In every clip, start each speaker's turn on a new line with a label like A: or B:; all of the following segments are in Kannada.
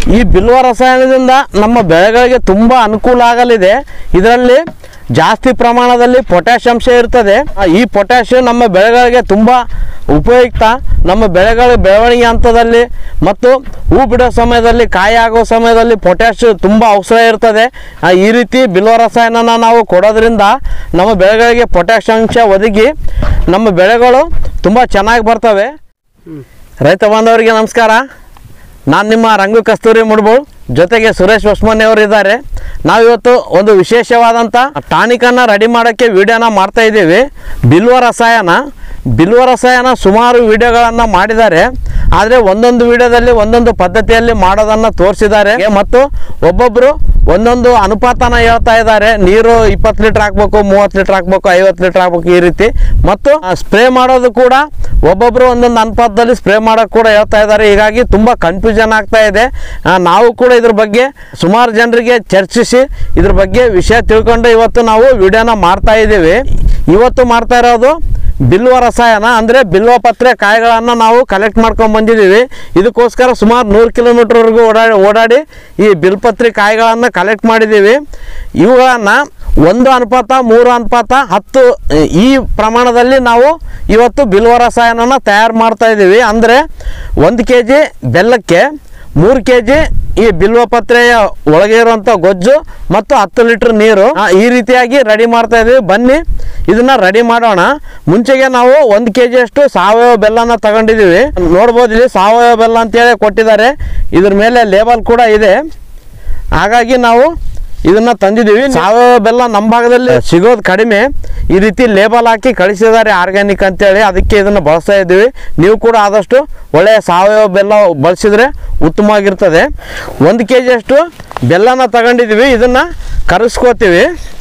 A: ಈ ಬಿಲ್ವ ರಸಾಯನದಿಂದ ನಮ್ಮ ಬೆಳೆಗಳಿಗೆ ತುಂಬ ಅನುಕೂಲ ಆಗಲಿದೆ ಇದರಲ್ಲಿ ಜಾಸ್ತಿ ಪ್ರಮಾಣದಲ್ಲಿ ಪೊಟ್ಯಾಶ್ ಅಂಶ ಇರ್ತದೆ ಆ, ಈ ಪೊಟ್ಯಾಶ್ ನಮ್ಮ ಬೆಳೆಗಳಿಗೆ ತುಂಬ ಉಪಯುಕ್ತ ನಮ್ಮ ಬೆಳೆಗಳ ಬೆಳವಣಿಗೆ ಹಂತದಲ್ಲಿ ಮತ್ತು ಹೂ ಬಿಡೋ ಸಮಯದಲ್ಲಿ ಕಾಯಿ ಆಗೋ ಸಮಯದಲ್ಲಿ ಪೊಟ್ಯಾಶ್ ತುಂಬ ಅವಸರ ಇರ್ತದೆ ಆ, ಈ ರೀತಿ ಬಿಲ್ವ ರಸಾಯನನ ನಾವು ಕೊಡೋದ್ರಿಂದ ನಮ್ಮ ಬೆಳೆಗಳಿಗೆ ಪೊಟ್ಯಾಶ್ ಅಂಶ ಒದಗಿ ನಮ್ಮ ಬೆಳೆಗಳು ತುಂಬ ಚೆನ್ನಾಗಿ ಬರ್ತವೆ ರೈತ ಬಾಂಧವರಿಗೆ ನಮಸ್ಕಾರ ನಾನು ನಿಮ್ಮ ರಂಗು ಕಸ್ತೂರಿ ಮುಡ್ಬೋಳ್ ಜೊತೆಗೆ ಸುರೇಶ್ ಹೊಸ್ಮನಿ ಅವರು ಇದ್ದಾರೆ ನಾವಿವತ್ತು ಒಂದು ವಿಶೇಷವಾದಂಥ ಟಾನಿಕನ್ನು ರೆಡಿ ಮಾಡೋಕ್ಕೆ ವಿಡಿಯೋನ ಮಾಡ್ತಾ ಇದ್ದೀವಿ ಬಿಲ್ವ ರಸಾಯನ ಬಿಲ್ವ ರಸಾಯನ ಸುಮಾರು ವಿಡಿಯೋಗಳನ್ನು ಮಾಡಿದ್ದಾರೆ ಆದರೆ ಒಂದೊಂದು ವಿಡಿಯೋದಲ್ಲಿ ಒಂದೊಂದು ಪದ್ಧತಿಯಲ್ಲಿ ಮಾಡೋದನ್ನು ತೋರಿಸಿದ್ದಾರೆ ಮತ್ತು ಒಬ್ಬೊಬ್ಬರು ಒಂದೊಂದು ಅನುಪಾತನ ಹೇಳ್ತಾ ಇದ್ದಾರೆ ನೀರು ಇಪ್ಪತ್ತು ಲೀಟ್ರ್ ಹಾಕ್ಬೇಕು ಮೂವತ್ತು ಲೀಟ್ರ್ ಹಾಕ್ಬೇಕು ಐವತ್ತು ಲೀಟ್ರ್ ಹಾಕ್ಬೇಕು ಈ ರೀತಿ ಮತ್ತು ಸ್ಪ್ರೇ ಮಾಡೋದು ಕೂಡ ಒಬ್ಬೊಬ್ಬರು ಒಂದೊಂದು ಅನುಪಾತದಲ್ಲಿ ಸ್ಪ್ರೇ ಮಾಡೋಕೆ ಕೂಡ ಹೇಳ್ತಾ ಇದ್ದಾರೆ ಹೀಗಾಗಿ ತುಂಬ ಕನ್ಫ್ಯೂಷನ್ ಆಗ್ತಾ ಇದೆ ಆ, ನಾವು ಕೂಡ ಇದ್ರ ಬಗ್ಗೆ ಸುಮಾರು ಜನರಿಗೆ ಚರ್ಚಿಸಿ ಇದ್ರ ಬಗ್ಗೆ ವಿಷಯ ತಿಳ್ಕೊಂಡು ಇವತ್ತು ನಾವು ವಿಡಿಯೋನ ಮಾಡ್ತಾ ಇದ್ದೀವಿ ಇವತ್ತು ಮಾಡ್ತಾ ಇರೋದು ಬಿಲ್ವ ರಸಾಯನ ಅಂದರೆ ಬಿಲ್ವ ಪತ್ರೆ ಕಾಯಿಗಳನ್ನು ನಾವು ಕಲೆಕ್ಟ್ ಮಾಡ್ಕೊಂಡು ಬಂದಿದ್ದೀವಿ ಇದಕ್ಕೋಸ್ಕರ ಸುಮಾರು ನೂರು ಕಿಲೋಮೀಟ್ರ್ವರೆಗೂ ಓಡಾಡಿ ಓಡಾಡಿ ಈ ಬಿಲ್ಪತ್ರೆ ಕಾಯಿಗಳನ್ನು ಕಲೆಕ್ಟ್ ಮಾಡಿದ್ದೀವಿ ಇವುಗಳನ್ನು ಒಂದು ಅನುಪಾತ ಮೂರು ಅನುಪಾತ ಹತ್ತು ಈ ಪ್ರಮಾಣದಲ್ಲಿ ನಾವು ಇವತ್ತು ಬಿಲ್ವ ರಸಾಯನನ ತಯಾರು ಮಾಡ್ತಾ ಇದ್ದೀವಿ ಅಂದರೆ ಒಂದು ಕೆ ಜಿ ಬೆಲ್ಲಕ್ಕೆ ಮೂರು ಕೆ ಜಿ ಈ ಬಿಲ್ವಪತ್ರೆಯ ಒಳಗೆ ಇರುವಂಥ ಗೊಜ್ಜು ಮತ್ತು ಹತ್ತು ಲೀಟ್ರ್ ನೀರು ಆ, ಈ ರೀತಿಯಾಗಿ ರೆಡಿ ಮಾಡ್ತಾ ಇದ್ದೀವಿ ಬನ್ನಿ ಇದನ್ನ ರೆಡಿ ಮಾಡೋಣ ಮುಂಚೆಗೆ ನಾವು ಒಂದು ಕೆ ಜಿಯಷ್ಟು ಸಾವಯವ ಬೆಲ್ಲನ ತಗೊಂಡಿದ್ದೀವಿ ನೋಡ್ಬೋದು ಇಲ್ಲಿ ಸಾವಯವ ಬೆಲ್ಲ ಅಂತೇಳಿ ಕೊಟ್ಟಿದ್ದಾರೆ ಇದ್ರ ಮೇಲೆ ಲೇಬಲ್ ಕೂಡ ಇದೆ ಹಾಗಾಗಿ ನಾವು ಇದನ್ನ ತಂದಿದ್ದೀವಿ ಸಾವಯವ ಬೆಲ್ಲ ನಮ್ಮ ಭಾಗದಲ್ಲಿ ಸಿಗೋದು ಕಡಿಮೆ ಈ ರೀತಿ ಲೇಬಲ್ ಹಾಕಿ ಕಳಿಸಿದ್ದಾರೆ ಆರ್ಗ್ಯಾನಿಕ್ ಅಂತೇಳಿ ಅದಕ್ಕೆ ಇದನ್ನು ಬಳಸ್ತಾ ಇದ್ದೀವಿ ನೀವು ಕೂಡ ಆದಷ್ಟು ಒಳ್ಳೆಯ ಸಾವಯವ ಬೆಲ್ಲ ಬಳಸಿದ್ರೆ ಉತ್ತಮವಾಗಿರ್ತದೆ ಒಂದು ಕೆ ಜಿಯಷ್ಟು ಬೆಲ್ಲನ ತಗೊಂಡಿದ್ದೀವಿ ಇದನ್ನು ಕರಗಿಸ್ಕೋತೀವಿ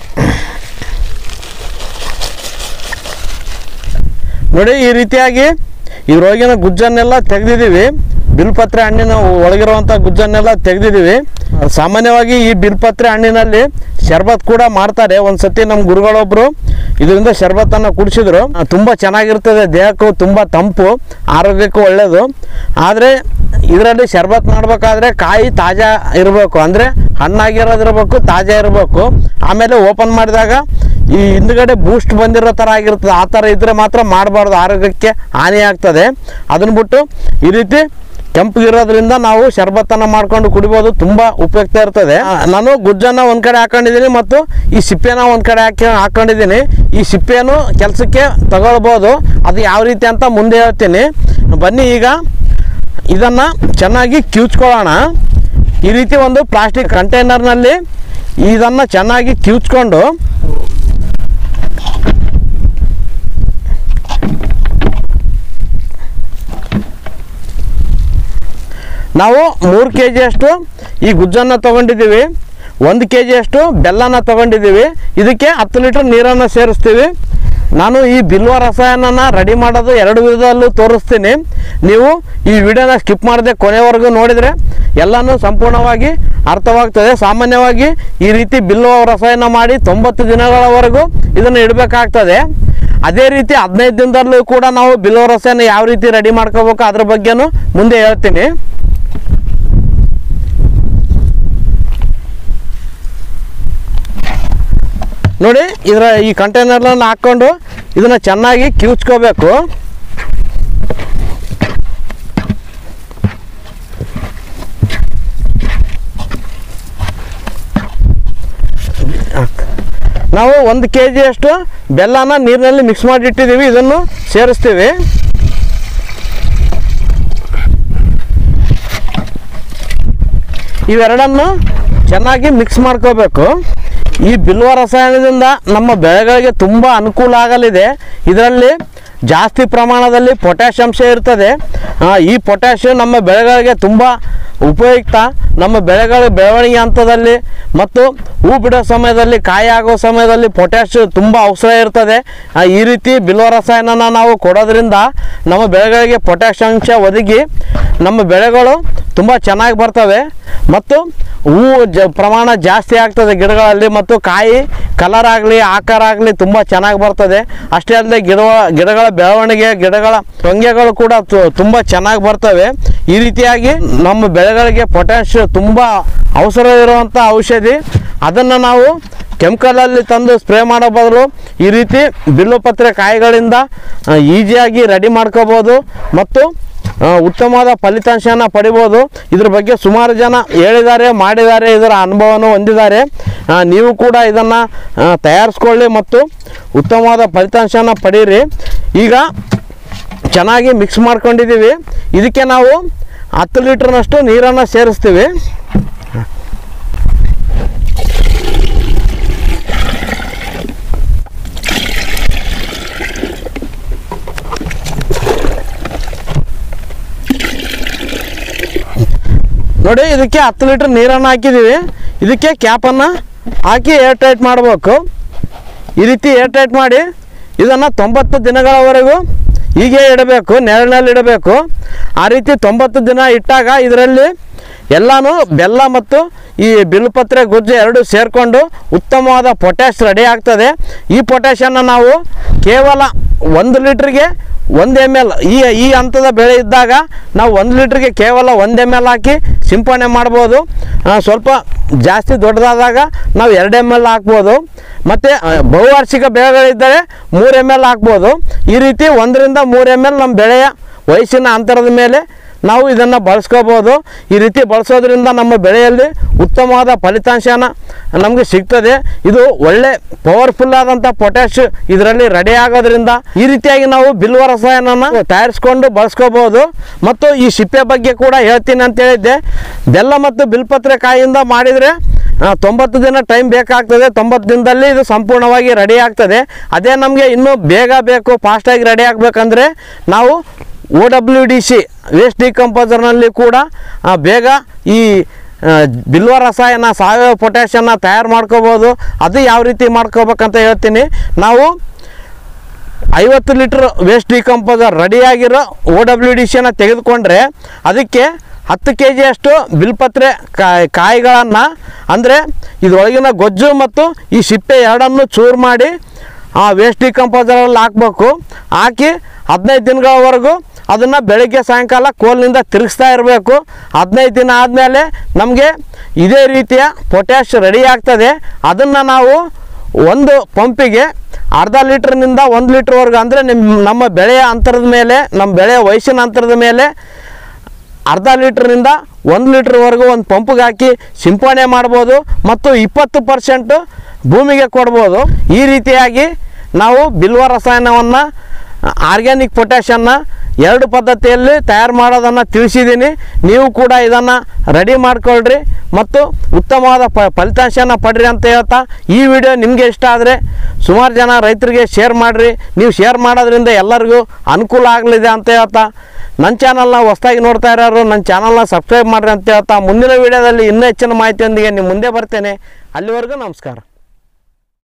A: ನೋಡಿ ಈ ರೀತಿಯಾಗಿ ಈ ರೋಗಿನ ಗುಜ್ಜನ್ನೆಲ್ಲ ತೆಗೆದಿದ್ದೀವಿ ಬಿಲ್ಪತ್ರೆ ಹಣ್ಣಿನ ಒಳಗಿರುವಂಥ ಗುಜ್ಜನ್ನೆಲ್ಲ ತೆಗೆದಿದ್ದೀವಿ ಸಾಮಾನ್ಯವಾಗಿ ಈ ಬಿಲ್ಪತ್ರೆ ಹಣ್ಣಿನಲ್ಲಿ ಶರ್ಬತ್ ಕೂಡ ಮಾಡ್ತಾರೆ ಒಂದು ಸತಿ ನಮ್ಮ ಗುರುಗಳೊಬ್ಬರು ಇದರಿಂದ ಶರ್ಬತ್ತನ್ನು ಕುಡಿಸಿದ್ರು ತುಂಬ ಚೆನ್ನಾಗಿರ್ತದೆ ದೇಹಕ್ಕೂ ತುಂಬ ತಂಪು ಆರೋಗ್ಯಕ್ಕೂ ಒಳ್ಳೆಯದು ಆದರೆ ಇದರಲ್ಲಿ ಶರ್ಬತ್ ಮಾಡಬೇಕಾದ್ರೆ ಕಾಯಿ ತಾಜಾ ಇರಬೇಕು ಅಂದರೆ ಹಣ್ಣಾಗಿರೋದಿರಬೇಕು ತಾಜಾ ಇರಬೇಕು ಆಮೇಲೆ ಓಪನ್ ಮಾಡಿದಾಗ ಈ ಹಿಂದ್ಗಡೆ ಬೂಸ್ಟ್ ಬಂದಿರೋ ಥರ ಆಗಿರ್ತದೆ ಆ ಥರ ಇದ್ದರೆ ಮಾತ್ರ ಮಾಡಬಾರ್ದು ಆರೋಗ್ಯಕ್ಕೆ ಹಾನಿ ಆಗ್ತದೆ ಅದನ್ನ ಬಿಟ್ಟು ಈ ರೀತಿ ಕೆಂಪಗಿರೋದ್ರಿಂದ ನಾವು ಶರ್ಬತ್ತನ್ನು ಮಾಡ್ಕೊಂಡು ಕುಡಿಬೋದು ತುಂಬ ಉಪಯುಕ್ತ ಇರ್ತದೆ ಆ, ನಾನು ಗುಜ್ಜನ್ನು ಒಂದು ಕಡೆ ಹಾಕೊಂಡಿದ್ದೀನಿ ಮತ್ತು ಈ ಸಿಪ್ಪೆನ ಒಂದು ಕಡೆ ಹಾಕಿ ಹಾಕೊಂಡಿದ್ದೀನಿ ಈ ಸಿಪ್ಪೆಯನ್ನು ಕೆಲಸಕ್ಕೆ ತಗೊಳ್ಬೋದು ಅದು ಯಾವ ರೀತಿ ಅಂತ ಮುಂದೆ ಹೇಳ್ತೀನಿ ಬನ್ನಿ ಈಗ ಇದನ್ನು ಚೆನ್ನಾಗಿ ಕಿವುಚ್ಕೊಳ್ಳೋಣ ಈ ರೀತಿ ಒಂದು ಪ್ಲಾಸ್ಟಿಕ್ ಕಂಟೈನರ್ನಲ್ಲಿ ಇದನ್ನು ಚೆನ್ನಾಗಿ ಕಿವುಚ್ಕೊಂಡು ನಾವು ಮೂರು ಕೆ ಜಿಯಷ್ಟು ಈ ಗುಜ್ಜನ್ನು ತೊಗೊಂಡಿದ್ದೀವಿ ಒಂದು ಕೆ ಜಿಯಷ್ಟು ಬೆಲ್ಲನ ತೊಗೊಂಡಿದ್ದೀವಿ ಇದಕ್ಕೆ ಹತ್ತು ಲೀಟ್ರ್ ನೀರನ್ನು ಸೇರಿಸ್ತೀವಿ ನಾನು ಈ ಬಿಲ್ವ ರಸಾಯನನ ರೆಡಿ ಮಾಡೋದು ಎರಡು ವಿಧದಲ್ಲೂ ತೋರಿಸ್ತೀನಿ ನೀವು ಈ ವಿಡಿಯೋನ ಸ್ಕಿಪ್ ಮಾಡದೆ ಕೊನೆವರೆಗೂ ನೋಡಿದರೆ ಎಲ್ಲನೂ ಸಂಪೂರ್ಣವಾಗಿ ಅರ್ಥವಾಗ್ತದೆ ಸಾಮಾನ್ಯವಾಗಿ ಈ ರೀತಿ ಬಿಲ್ವ ರಸಾಯನ ಮಾಡಿ ತೊಂಬತ್ತು ದಿನಗಳವರೆಗೂ ಇದನ್ನು ಇಡಬೇಕಾಗ್ತದೆ ಅದೇ ರೀತಿ ಹದಿನೈದು ದಿನದಲ್ಲೂ ಕೂಡ ನಾವು ಬಿಲ್ವ ರಸಾಯನ ಯಾವ ರೀತಿ ರೆಡಿ ಮಾಡ್ಕೋಬೇಕು ಅದ್ರ ಬಗ್ಗೆನೂ ಮುಂದೆ ಹೇಳ್ತೀನಿ ನೋಡಿ ಇದರ ಈ ಕಂಟೈನರ್ನ ಹಾಕ್ಕೊಂಡು ಇದನ್ನು ಚೆನ್ನಾಗಿ ಕಿವುಚ್ಕೋಬೇಕು ನಾವು ಒಂದು ಕೆ ಜಿಯಷ್ಟು ಬೆಲ್ಲನ ನೀರಿನಲ್ಲಿ ಮಿಕ್ಸ್ ಮಾಡಿ ಇಟ್ಟಿದ್ದೀವಿ ಇದನ್ನು ಸೇರಿಸ್ತೀವಿ ಇವೆರಡನ್ನು ಚೆನ್ನಾಗಿ ಮಿಕ್ಸ್ ಮಾಡ್ಕೋಬೇಕು ಈ ಬಿಲ್ವ ರಸಾಯನದಿಂದ ನಮ್ಮ ಬೆಳೆಗಳಿಗೆ ತುಂಬ ಅನುಕೂಲ ಆಗಲಿದೆ ಇದರಲ್ಲಿ ಜಾಸ್ತಿ ಪ್ರಮಾಣದಲ್ಲಿ ಪೊಟ್ಯಾಶ್ ಅಂಶ ಇರ್ತದೆ ಆ, ಈ ಪೊಟ್ಯಾಶ್ ನಮ್ಮ ಬೆಳೆಗಳಿಗೆ ತುಂಬ ಉಪಯುಕ್ತ ನಮ್ಮ ಬೆಳೆಗಳ ಬೆಳವಣಿಗೆ ಹಂತದಲ್ಲಿ ಮತ್ತು ಹೂ ಬಿಡೋ ಸಮಯದಲ್ಲಿ ಕಾಯಿ ಆಗೋ ಸಮಯದಲ್ಲಿ ಪೊಟ್ಯಾಶ್ ತುಂಬ ಅವಸರ ಇರ್ತದೆ ಆ, ಈ ರೀತಿ ಬಿಲ್ವ ರಸಾಯನನ ನಾವು ಕೊಡೋದ್ರಿಂದ ನಮ್ಮ ಬೆಳೆಗಳಿಗೆ ಪೊಟ್ಯಾಶ್ ಅಂಶ ಒದಗಿ ನಮ್ಮ ಬೆಳೆಗಳು ತುಂಬ ಚೆನ್ನಾಗಿ ಬರ್ತವೆ ಮತ್ತು ಹೂವು ಜ ಪ್ರಮಾಣ ಜಾಸ್ತಿ ಆಗ್ತದೆ ಗಿಡಗಳಲ್ಲಿ ಮತ್ತು ಕಾಯಿ ಕಲರ್ ಆಗಲಿ ಆಕಾರ ಆಗಲಿ ತುಂಬ ಚೆನ್ನಾಗಿ ಬರ್ತದೆ ಅಷ್ಟೇ ಅಲ್ಲದೆ ಗಿಡ ಗಿಡಗಳ ಬೆಳವಣಿಗೆ ಗಿಡಗಳ ಟೊಂಗೆಗಳು ಕೂಡ ತು- ತುಂಬ ಚೆನ್ನಾಗಿ ಬರ್ತವೆ ಈ ರೀತಿಯಾಗಿ ನಮ್ಮ ಬೆಳೆಗಳಿಗೆ ಪೊಟ್ಯಾಶ್ ತುಂಬ ಅವಸರ ಇರುವಂಥ ಔಷಧಿ ಅದನ್ನು ನಾವು ಕೆಮಿಕಲಲ್ಲಿ ತಂದು ಸ್ಪ್ರೇ ಮಾಡೋ ಬದಲು ಈ ರೀತಿ ಬಿಲ್ಲುಪತ್ರೆ ಕಾಯಿಗಳಿಂದ ಈಸಿಯಾಗಿ ರೆಡಿ ಮಾಡ್ಕೋಬೋದು ಮತ್ತು ಆ, ಉತ್ತಮವಾದ ಫಲಿತಾಂಶನ ಪಡಿಬೋದು ಇದ್ರ ಬಗ್ಗೆ ಸುಮಾರು ಜನ ಹೇಳಿದ್ದಾರೆ ಮಾಡಿದ್ದಾರೆ ಇದರ ಅನುಭವನೂ ಹೊಂದಿದ್ದಾರೆ ಆ, ನೀವು ಕೂಡ ಇದನ್ನು ತಯಾರಿಸ್ಕೊಳ್ಳಿ ಮತ್ತು ಉತ್ತಮವಾದ ಫಲಿತಾಂಶನ ಪಡೀರಿ ಈಗ ಚೆನ್ನಾಗಿ ಮಿಕ್ಸ್ ಮಾಡ್ಕೊಂಡಿದ್ದೀವಿ ಇದಕ್ಕೆ ನಾವು ಹತ್ತು ಲೀಟ್ರ್ನಷ್ಟು ನೀರನ್ನು ಸೇರಿಸ್ತೀವಿ ನೋಡಿ ಇದಕ್ಕೆ ಹತ್ತು ಲೀಟ್ರ್ ನೀರನ್ನು ಹಾಕಿದ್ದೀವಿ ಇದಕ್ಕೆ ಕ್ಯಾಪನ್ನು ಹಾಕಿ ಏರ್ ಟೈಟ್ ಮಾಡಬೇಕು ಈ ರೀತಿ ಏರ್ ಟೈಟ್ ಮಾಡಿ ಇದನ್ನು ತೊಂಬತ್ತು ದಿನಗಳವರೆಗೂ ಹೀಗೆ ಇಡಬೇಕು ನೆರಳಿನಲ್ಲಿ ಇಡಬೇಕು ಆ ರೀತಿ ತೊಂಬತ್ತು ದಿನ ಇಟ್ಟಾಗ ಇದರಲ್ಲಿ ಎಲ್ಲನೂ ಬೆಲ್ಲ ಮತ್ತು ಈ ಬಿಲ್ಪತ್ರೆ ಗುಜ್ಜು ಎರಡು ಸೇರಿಕೊಂಡು ಉತ್ತಮವಾದ ಪೊಟ್ಯಾಶ್ ರೆಡಿ ಆಗ್ತದೆ ಈ ಪೊಟ್ಯಾಶನ್ನು ನಾವು ಕೇವಲ ಒಂದು ಲೀಟ್ರಿಗೆ ಒಂದು ಎಮ್ ಎಲ್ ಈ ಈ ಹಂತದ ಬೆಳೆ ಇದ್ದಾಗ ನಾವು ಒಂದು ಲೀಟ್ರಿಗೆ ಕೇವಲ ಒಂದು ಎಮ್ ಎಲ್ ಹಾಕಿ ಸಿಂಪಡಣೆ ಮಾಡ್ಬೋದು ಆ, ಸ್ವಲ್ಪ ಜಾಸ್ತಿ ದೊಡ್ಡದಾದಾಗ ನಾವು ಎರಡು ಎಮ್ ಎಲ್ ಹಾಕ್ಬೋದು ಮತ್ತು ಬಹುವಾರ್ಷಿಕ ಬೆಳೆಗಳಿದ್ದರೆ ಮೂರು ಎಮ್ ಎಲ್ ಹಾಕ್ಬೋದು ಈ ರೀತಿ ಒಂದರಿಂದ ಮೂರು ಎಮ್ ಎಲ್ ನಮ್ಮ ಬೆಳೆಯ ವಯಸ್ಸಿನ ಅಂತರದ ಮೇಲೆ ನಾವು ಇದನ್ನು ಬಳಸ್ಕೋಬೋದು ಈ ರೀತಿ ಬಳಸೋದ್ರಿಂದ ನಮ್ಮ ಬೆಳೆಯಲ್ಲಿ ಉತ್ತಮವಾದ ಫಲಿತಾಂಶನ ನಮಗೆ ಸಿಗ್ತದೆ ಇದು ಒಳ್ಳೆ ಪವರ್ಫುಲ್ ಆದಂಥ ಪೊಟ್ಯಾಶ್ ಇದರಲ್ಲಿ ರೆಡಿ ಆಗೋದ್ರಿಂದ ಈ ರೀತಿಯಾಗಿ ನಾವು ಬಿಲ್ವ ರಸಾಯನನ ತಯಾರಿಸ್ಕೊಂಡು ಬಳಸ್ಕೋಬೋದು ಮತ್ತು ಈ ಸಿಪ್ಪೆ ಬಗ್ಗೆ ಕೂಡ ಹೇಳ್ತೀನಿ ಅಂತ ಹೇಳಿದ್ದೆ ಬೆಲ್ಲ ಮತ್ತು ಬಿಲ್ಪತ್ರೆ ಕಾಯಿಯಿಂದ ಮಾಡಿದರೆ ಆ, ತೊಂಬತ್ತು ದಿನ ಟೈಮ್ ಬೇಕಾಗ್ತದೆ ತೊಂಬತ್ತು ದಿನದಲ್ಲಿ ಇದು ಸಂಪೂರ್ಣವಾಗಿ ರೆಡಿ ಆಗ್ತದೆ ಅದೇ ನಮಗೆ ಇನ್ನೂ ಬೇಗ ಬೇಕು ಫಾಸ್ಟಾಗಿ ರೆಡಿ ಆಗಬೇಕಂದ್ರೆ ನಾವು O W D C waste ಡಿಕಂಪೋಸರ್ನಲ್ಲಿ ಕೂಡ ಆ, ಬೇಗ ಈ ಆ, ಬಿಲ್ವ ರಸಾಯನ ಸಾವಯವ ಪೊಟ್ಯಾಷನ್ನ ತಯಾರು ಮಾಡ್ಕೋಬೋದು ಅದು ಯಾವ ರೀತಿ ಮಾಡ್ಕೋಬೇಕಂತ ಹೇಳ್ತೀನಿ ನಾವು ಐವತ್ತು ಲೀಟ್ರ್ ವೇಸ್ಟ್ ಡಿಕಂಪೋಸರ್ ರೆಡಿಯಾಗಿರೋ ಒ ಡಬ್ಲ್ಯೂ ಡಿ ಸಿಯನ್ನು ತೆಗೆದುಕೊಂಡ್ರೆ ಅದಕ್ಕೆ ಹತ್ತು ಕೆ ಜಿಯಷ್ಟು ಬಿಲ್ಪತ್ರೆ ಕಾಯಿ ಕಾಯಿಗಳನ್ನು ಅಂದರೆ ಇದರೊಳಗಿನ ಗೊಜ್ಜು ಮತ್ತು ಈ ಸಿಪ್ಪೆ ಎರಡನ್ನು ಚೂರು ಮಾಡಿ ಆ ವೇಸ್ಟ್ ಡಿಕಂಪೋಸರಲ್ಲಿ ಹಾಕ್ಬೇಕು ಹಾಕಿ ಹದಿನೈದು ದಿನಗಳವರೆಗೂ ಅದನ್ನು ಬೆಳಗ್ಗೆ ಸಾಯಂಕಾಲ ಕೋಲ್ನಿಂದ ತಿರುಗಿಸ್ತಾ ಇರಬೇಕು ಹದಿನೈದು ದಿನ ಆದಮೇಲೆ ನಮಗೆ ಇದೇ ರೀತಿಯ ಪೊಟ್ಯಾಶ್ ರೆಡಿ ಆಗ್ತದೆ ಅದನ್ನು ನಾವು ಒಂದು ಪಂಪಿಗೆ ಅರ್ಧ ಲೀಟ್ರ್ನಿಂದ ಒಂದು ಲೀಟ್ರ್ವರೆಗೂ ಅಂದರೆ ನಿಮ್ಮ ನಮ್ಮ ಬೆಳೆಯ ಅಂತರದ ಮೇಲೆ ನಮ್ಮ ಬೆಳೆಯ ವಯಸ್ಸಿನ ಅಂತರದ ಮೇಲೆ ಅರ್ಧ ಲೀಟ್ರ್ನಿಂದ ಒಂದು ಲೀಟ್ರ್ವರೆಗೂ ಒಂದು ಪಂಪಿಗೆ ಹಾಕಿ ಸಿಂಪಡಣೆ ಮಾಡ್ಬೋದು ಮತ್ತು ಇಪ್ಪತ್ತು ಪರ್ಸೆಂಟು ಭೂಮಿಗೆ ಕೊಡ್ಬೋದು ಈ ರೀತಿಯಾಗಿ ನಾವು ಬಿಲ್ವ ರಸಾಯನವನ್ನು ಆರ್ಗ್ಯಾನಿಕ್ ಪೊಟ್ಯಾಷನ್ನು ಎರಡು ಪದ್ಧತಿಯಲ್ಲಿ ತಯಾರು ಮಾಡೋದನ್ನು ತಿಳಿಸಿದ್ದೀನಿ ನೀವು ಕೂಡ ಇದನ್ನು ರೆಡಿ ಮಾಡ್ಕೊಳ್ರಿ ಮತ್ತು ಉತ್ತಮವಾದ ಪ ಫಲಿತಾಂಶನ ಪಡ್ರಿ ಅಂತ ಹೇಳ್ತಾ ಈ ವಿಡಿಯೋ ನಿಮಗೆ ಇಷ್ಟ ಆದರೆ ಸುಮಾರು ಜನ ರೈತರಿಗೆ ಶೇರ್ ಮಾಡಿರಿ ನೀವು ಶೇರ್ ಮಾಡೋದ್ರಿಂದ ಎಲ್ಲರಿಗೂ ಅನುಕೂಲ ಆಗಲಿದೆ ಅಂತ ಹೇಳ್ತಾ ನನ್ನ ಚಾನಲ್ನ ಹೊಸದಾಗಿ ನೋಡ್ತಾ ಇರೋರು ನನ್ನ ಚಾನಲ್ನ ಸಬ್ಸ್ಕ್ರೈಬ್ ಮಾಡಿರಿ ಅಂತ ಹೇಳ್ತಾ ಮುಂದಿನ ವಿಡಿಯೋದಲ್ಲಿ ಇನ್ನೂ ಹೆಚ್ಚಿನ ಮಾಹಿತಿಯೊಂದಿಗೆ ನಿಮ್ಮ ಮುಂದೆ ಬರ್ತೇನೆ ಅಲ್ಲಿವರೆಗೂ ನಮಸ್ಕಾರ